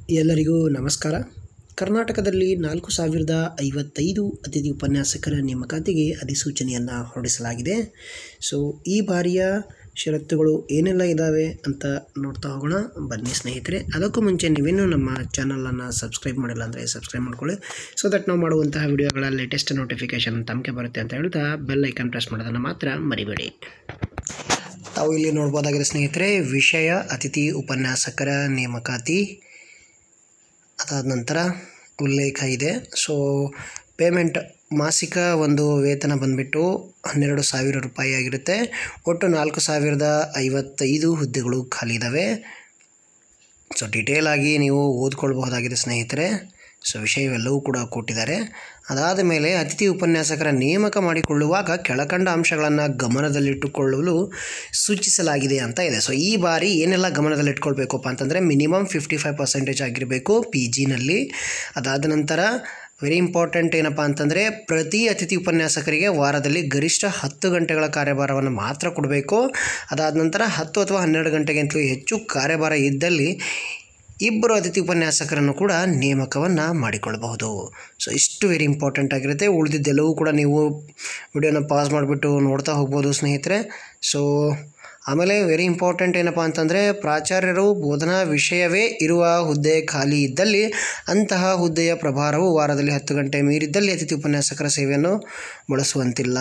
ಎಲ್ಲರಿಗೂ ನಮಸ್ಕಾರ ಕರ್ನಾಟಕದಲ್ಲಿ ನಾಲ್ಕು ಸಾವಿರದ ಐವತ್ತೈದು ಅತಿಥಿ ಉಪನ್ಯಾಸಕರ ನೇಮಕಾತಿಗೆ ಅಧಿಸೂಚನೆಯನ್ನು ಹೊರಡಿಸಲಾಗಿದೆ ಸೊ ಈ ಬಾರಿಯ ಷರತ್ತುಗಳು ಏನೆಲ್ಲ ಇದ್ದಾವೆ ಅಂತ ನೋಡ್ತಾ ಹೋಗೋಣ ಬನ್ನಿ ಸ್ನೇಹಿತರೆ ಅದಕ್ಕೂ ಮುಂಚೆ ನೀವೇನು ನಮ್ಮ ಚಾನಲನ್ನು ಸಬ್ಸ್ಕ್ರೈಬ್ ಮಾಡಿಲ್ಲ ಅಂದರೆ ಸಬ್ಸ್ಕ್ರೈಬ್ ಮಾಡ್ಕೊಳ್ಳಿ ಸೊ ದಟ್ ನಾವು ಮಾಡುವಂತಹ ವಿಡಿಯೋಗಳ ಲೇಟೆಸ್ಟ್ ನೋಟಿಫಿಕೇಷನ್ ತಮಗೆ ಬರುತ್ತೆ ಅಂತ ಹೇಳ್ತಾ ಬೆಲ್ ಐಕನ್ ಪ್ರೆಸ್ ಮಾಡೋದನ್ನು ಮಾತ್ರ ಮರಿಬೇಡಿ ತಾವು ಇಲ್ಲಿ ನೋಡ್ಬೋದಾಗಿದೆ ಸ್ನೇಹಿತರೆ ವಿಷಯ ಅತಿಥಿ ಉಪನ್ಯಾಸಕರ ನೇಮಕಾತಿ ಅದಾದ ನಂತರ ಉಲ್ಲೇಖ ಇದೆ ಸೊ ಪೇಮೆಂಟ್ ಮಾಸಿಕ ಒಂದು ವೇತನ ಬಂದುಬಿಟ್ಟು ಹನ್ನೆರಡು ಸಾವಿರ ರೂಪಾಯಿ ಆಗಿರುತ್ತೆ ಒಟ್ಟು ನಾಲ್ಕು ಸಾವಿರದ ಐವತ್ತೈದು ಹುದ್ದೆಗಳು ಖಾಲಿ ಇದ್ದಾವೆ ಸೊ ಡಿಟೇಲ್ ಆಗಿ ನೀವು ಓದ್ಕೊಳ್ಬಹುದಾಗಿದೆ ಸ್ನೇಹಿತರೆ ಸೊ ವಿಷಯವೆಲ್ಲವೂ ಕೂಡ ಕೊಟ್ಟಿದ್ದಾರೆ ಅದಾದ ಮೇಲೆ ಅತಿಥಿ ಉಪನ್ಯಾಸಕರ ನೇಮಕ ಮಾಡಿಕೊಳ್ಳುವಾಗ ಕೆಳಕಂಡ ಅಂಶಗಳನ್ನು ಗಮನದಲ್ಲಿಟ್ಟುಕೊಳ್ಳಲು ಸೂಚಿಸಲಾಗಿದೆ ಅಂತ ಇದೆ ಸೊ ಈ ಬಾರಿ ಏನೆಲ್ಲ ಗಮನದಲ್ಲಿಟ್ಕೊಳ್ಬೇಕಪ್ಪ ಅಂತಂದರೆ ಮಿನಿಮಮ್ ಫಿಫ್ಟಿ ಫೈವ್ ಪರ್ಸೆಂಟೇಜ್ ಆಗಿರಬೇಕು ಪಿ ಜಿನಲ್ಲಿ ಅದಾದ ನಂತರ ವೆರಿ ಇಂಪಾರ್ಟೆಂಟ್ ಏನಪ್ಪ ಅಂತಂದರೆ ಪ್ರತಿ ಅತಿಥಿ ಉಪನ್ಯಾಸಕರಿಗೆ ವಾರದಲ್ಲಿ ಗರಿಷ್ಠ ಹತ್ತು ಗಂಟೆಗಳ ಕಾರ್ಯಭಾರವನ್ನು ಮಾತ್ರ ಕೊಡಬೇಕು ಅದಾದ ನಂತರ ಹತ್ತು ಅಥವಾ ಹನ್ನೆರಡು ಗಂಟೆಗಿಂತಲೂ ಹೆಚ್ಚು ಕಾರ್ಯಭಾರ ಇದ್ದಲ್ಲಿ ಇಬ್ಬರು ಅತಿಥಿ ಉಪನ್ಯಾಸಕರನ್ನು ಕೂಡ ನೇಮಕವನ್ನು ಮಾಡಿಕೊಳ್ಳಬಹುದು ಸೊ ಇಷ್ಟು ವೆರಿ ಇಂಪಾರ್ಟೆಂಟ್ ಆಗಿರುತ್ತೆ ಉಳಿದಿದ್ದೆಲ್ಲವೂ ಕೂಡ ನೀವು ವಿಡಿಯೋನ ಪಾಸ್ ಮಾಡಿಬಿಟ್ಟು ನೋಡ್ತಾ ಹೋಗ್ಬೋದು ಸ್ನೇಹಿತರೆ ಸೊ ಆಮೇಲೆ ವೆರಿ ಇಂಪಾರ್ಟೆಂಟ್ ಏನಪ್ಪ ಅಂತಂದರೆ ಪ್ರಾಚಾರ್ಯರು ಬೋಧನಾ ವಿಷಯವೇ ಇರುವ ಹುದ್ದೆ ಖಾಲಿ ಇದ್ದಲ್ಲಿ ಅಂತಹ ಹುದ್ದೆಯ ಪ್ರಭಾರವು ವಾರದಲ್ಲಿ ಹತ್ತು ಗಂಟೆ ಮೀರಿದ್ದಲ್ಲಿ ಅತಿಥಿ ಉಪನ್ಯಾಸಕರ ಸೇವೆಯನ್ನು ಬಳಸುವಂತಿಲ್ಲ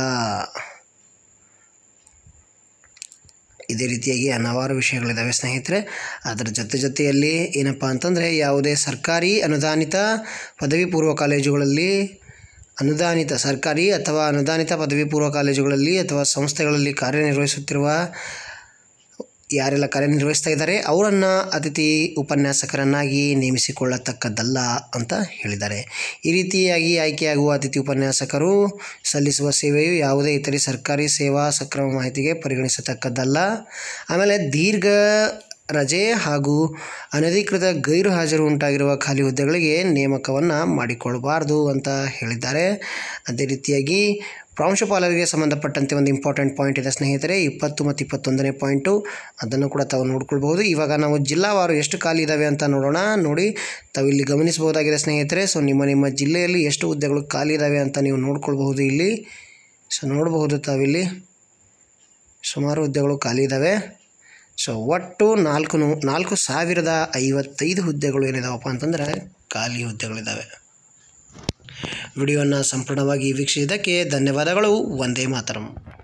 ಇದೇ ರೀತಿಯಾಗಿ ಹಲವಾರು ವಿಷಯಗಳಿದ್ದಾವೆ ಸ್ನೇಹಿತರೆ ಅದರ ಜೊತೆ ಜೊತೆಯಲ್ಲಿ ಏನಪ್ಪ ಅಂತಂದರೆ ಯಾವುದೇ ಸರ್ಕಾರಿ ಅನುದಾನಿತ ಪದವಿ ಪೂರ್ವ ಕಾಲೇಜುಗಳಲ್ಲಿ ಅನುದಾನಿತ ಸರ್ಕಾರಿ ಅಥವಾ ಅನುದಾನಿತ ಪದವಿ ಪೂರ್ವ ಕಾಲೇಜುಗಳಲ್ಲಿ ಅಥವಾ ಸಂಸ್ಥೆಗಳಲ್ಲಿ ಕಾರ್ಯನಿರ್ವಹಿಸುತ್ತಿರುವ ಯಾರೆಲ್ಲ ಕಾರ್ಯನಿರ್ವಹಿಸ್ತಾ ಇದ್ದಾರೆ ಅವರನ್ನು ಅತಿಥಿ ಉಪನ್ಯಾಸಕರನ್ನಾಗಿ ನೇಮಿಸಿಕೊಳ್ಳತಕ್ಕದ್ದಲ್ಲ ಅಂತ ಹೇಳಿದ್ದಾರೆ ಈ ರೀತಿಯಾಗಿ ಆಯ್ಕೆಯಾಗುವ ಅತಿಥಿ ಉಪನ್ಯಾಸಕರು ಸಲ್ಲಿಸುವ ಸೇವೆಯು ಯಾವುದೇ ಇತರೆ ಸರ್ಕಾರಿ ಸೇವಾ ಸಕ್ರಮ ಮಾಹಿತಿಗೆ ಪರಿಗಣಿಸತಕ್ಕದ್ದಲ್ಲ ಆಮೇಲೆ ದೀರ್ಘ ರಜೆ ಹಾಗೂ ಅನಧಿಕೃತ ಗೈರು ಹಾಜರು ಉಂಟಾಗಿರುವ ಖಾಲಿ ಹುದ್ದೆಗಳಿಗೆ ನೇಮಕವನ್ನು ಮಾಡಿಕೊಳ್ಳಬಾರ್ದು ಅಂತ ಹೇಳಿದ್ದಾರೆ ಅದೇ ರೀತಿಯಾಗಿ ಪ್ರಾಂಶುಪಾಲರಿಗೆ ಸಂಬಂಧಪಟ್ಟಂತೆ ಒಂದು ಇಂಪಾರ್ಟೆಂಟ್ ಪಾಯಿಂಟ್ ಇದೆ ಸ್ನೇಹಿತರೆ ಇಪ್ಪತ್ತು ಮತ್ತು ಇಪ್ಪತ್ತೊಂದನೇ ಪಾಯಿಂಟು ಅದನ್ನು ಕೂಡ ತಾವು ನೋಡ್ಕೊಳ್ಬಹುದು ಇವಾಗ ನಾವು ಜಿಲ್ಲಾವಾರು ಎಷ್ಟು ಖಾಲಿ ಇದ್ದಾವೆ ಅಂತ ನೋಡೋಣ ನೋಡಿ ತಾವು ಇಲ್ಲಿ ಗಮನಿಸಬಹುದಾಗಿದೆ ಸ್ನೇಹಿತರೆ ಸೊ ನಿಮ್ಮ ನಿಮ್ಮ ಜಿಲ್ಲೆಯಲ್ಲಿ ಎಷ್ಟು ಹುದ್ದೆಗಳು ಖಾಲಿ ಇದ್ದಾವೆ ಅಂತ ನೀವು ನೋಡ್ಕೊಳ್ಬಹುದು ಇಲ್ಲಿ ಸೊ ನೋಡಬಹುದು ತಾವಿಲ್ಲಿ ಸುಮಾರು ಹುದ್ದೆಗಳು ಖಾಲಿ ಇದ್ದಾವೆ ಸೊ ಒಟ್ಟು ನಾಲ್ಕು ನೂ ನಾಲ್ಕು ಸಾವಿರದ ಐವತ್ತೈದು ಹುದ್ದೆಗಳು ಏನಿದಾವಪ್ಪ ಅಂತಂದರೆ ಖಾಲಿ ಹುದ್ದೆಗಳಿದ್ದಾವೆ ವಿಡಿಯೋನ ಸಂಪೂರ್ಣವಾಗಿ ವೀಕ್ಷಿಸಿದ್ದಕ್ಕೆ ಧನ್ಯವಾದಗಳು ಒಂದೇ ಮಾತರಂ